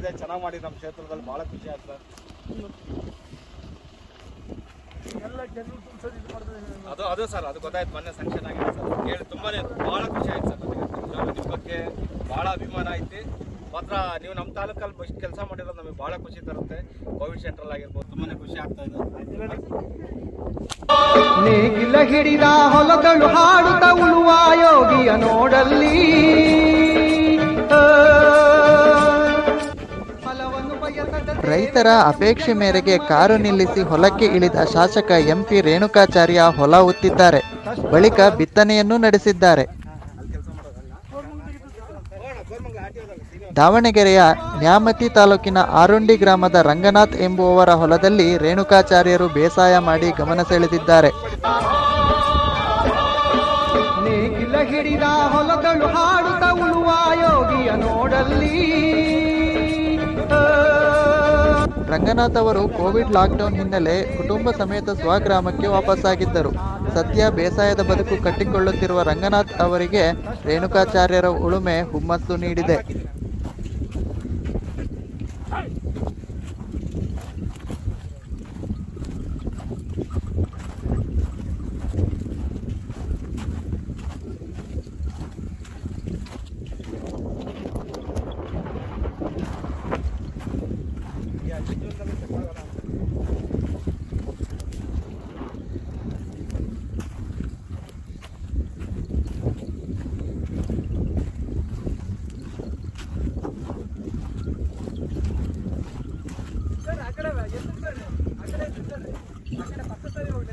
ಇದೆ ಚೆನ್ನಾಗಿ ಮಾಡಿ ನಮ್ಮ ಕ್ಷೇತ್ರದಲ್ಲಿ ಭಾಳ ಖುಷಿ ಆಗ್ತದೆ ಎಲ್ಲ ಜನರು ತುಂಬಿಸೋದು ಇದು ಮಾಡ್ತಾರೆ ಅದು ಅದು ಸರ್ ಅದು ಗೊತ್ತಾಯ್ತು ಮೊನ್ನೆ ಸಂಕ್ಷನ್ ಆಗಿದೆ ಸರ್ ಕೇಳಿ ತುಂಬಾನೇ ಭಾಳ ಖುಷಿ ಆಯ್ತು ಸರ್ ನನಗೆ ನಿಜವಾಗ್ಲೂ ನಿಮ್ಮ ಬಗ್ಗೆ ಭಾಳ ಅಭಿಮಾನ ಐತಿ ಮಾತ್ರ ನೀವು ನಮ್ಮ ತಾಲೂಕಲ್ಲಿ ಇಷ್ಟು ಕೆಲಸ ಮಾಡಿರೋದು ನಮಗೆ ಭಾಳ ಖುಷಿ ತರುತ್ತೆ ಕೋವಿಡ್ ಸೆಂಟ್ರಲ್ ಆಗಿರ್ಬೋದು ತುಂಬಾನೇ ಖುಷಿ ಆಗ್ತಾ ಇದೆ ನೇಗಿಲ ಹಿಡಿದ ಹೊಲಗಳು ಹಾಡುತ್ತ ಉಳುವ ಯೋಗಿಯ ನೋಡಲ್ಲಿ ಆ, ಫಲವನ್ನು ಬಯಸದ ರೈತರ ಅಪೇಕ್ಷೆ ಮೇರೆಗೆ ಕಾರು ನಿಲ್ಲಿಸಿ ಹೊಲಕ್ಕೆ ಇಳಿದ ಶಾಸಕ ಎಂಪಿ ರೇಣುಕಾಚಾರ್ಯ ಹೊಲ ಉತ್ತಿದ್ದಾರೆ ಬಳಿಕ ಬಿತ್ತನೆಯನ್ನೂ ನಡೆಸಿದ್ದಾರೆ ದಾವಣಗೆರೆಯ ನ್ಯಾಮತಿ ತಾಲೂಕಿನ ಆರುಂಡಿ ಗ್ರಾಮದ ರಂಗನಾಥ್ ಎಂಬುವವರ ಹೊಲದಲ್ಲಿ ರೇಣುಕಾಚಾರ್ಯರು ಬೇಸಾಯ ಮಾಡಿ ಗಮನ ಸೆಳೆದಿದ್ದಾರೆ ನೇಗಿಲ ಹಿಡಿದ ಹೊಲಗಳು ಹಾಡುತ್ತ ಉಳುವ ಯೋಗಿಯ ನೋಡಲ್ಲಿ ಆ. ರಂಗನಾಥ್ ಅವರು ಕೋವಿಡ್ ಲಾಕ್ಡೌನ್ ಹಿನ್ನೆಲೆ ಕುಟುಂಬ ಸಮೇತ ಸ್ವಗ್ರಾಮಕ್ಕೆ ವಾಪಸ್ಸಾಗಿದ್ದರು ಸದ್ಯ ಬೇಸಾಯದ ಬದುಕು ಕಟ್ಟಿಕೊಳ್ಳುತ್ತಿರುವ ರಂಗನಾಥ್ ಅವರಿಗೆ ರೇಣುಕಾಚಾರ್ಯರ ಉಳುಮೆ ಹುಮ್ಮಸ್ಸು ನೀಡಿದೆ ಸರ್ ಆ ಕಡೆ ಎಷ್ಟು ಸರ್ ಆ ಕಡೆ ಎಷ್ಟು ಸರ್ ಆ ಕಡೆ ಪಕ್ಕ ಸರಿ ಹೋಗ್ಲಿ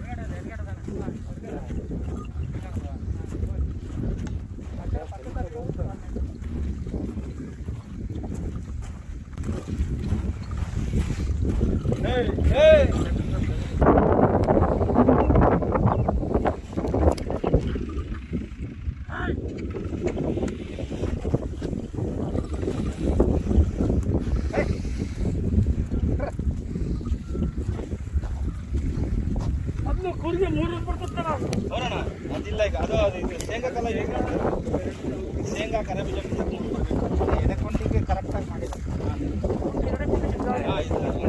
ಮೊದಲು ಕೂರಿಗೆ ಮೂರು ಬರ್ತದ ನೋಡೋಣ ಅದಿಲ್ಲ ಈಗ ಅದು ಅದು ಇದು ಶೇಂಗಾ ಕಾಲ ಹೇಗೆ ಮಾಡ್ತಾರೆ? ಶೇಂಗಾ ಕರೆ ಬೀಜ ಎಲೆಕೊಂಟಿಗೆ ಕರೆಕ್ಟಾಗಿ ಮಾಡಿದ್ದಾರೆ ಹಾ, ಇಲ್ಲ, ಇಲ್ಲ.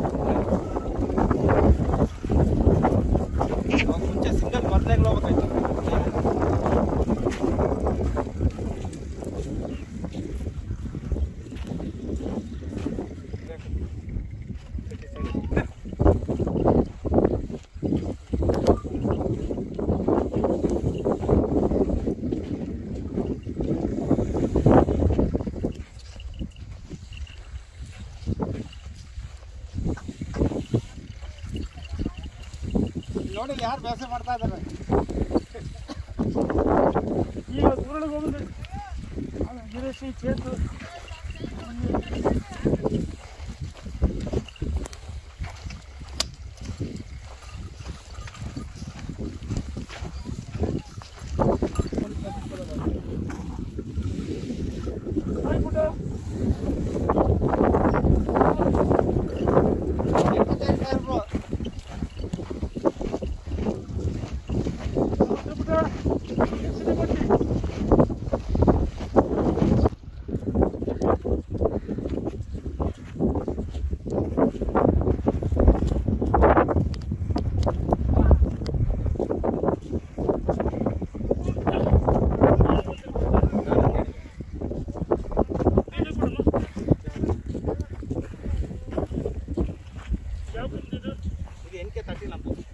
ಅವಾಗ ಮುಂಚೆ ಸಿಂಗಲ್ ಮೊದಲೇ ಹೋಗ್ಬೇಕಾಯ್ತು ನೋಡಿ ಯಾರು ಬೇಸೆ ಮಾಡ್ತಾ ಇದ್ದಾರೆ ಈಗ ಊರೊಳಗೆ ಹೋಗುದು ಗಿರೀಶಿ ಚೇತು ಇದು ಎನ್ ಕೆ ತರ್ಟಿ ನಮ್ಮದು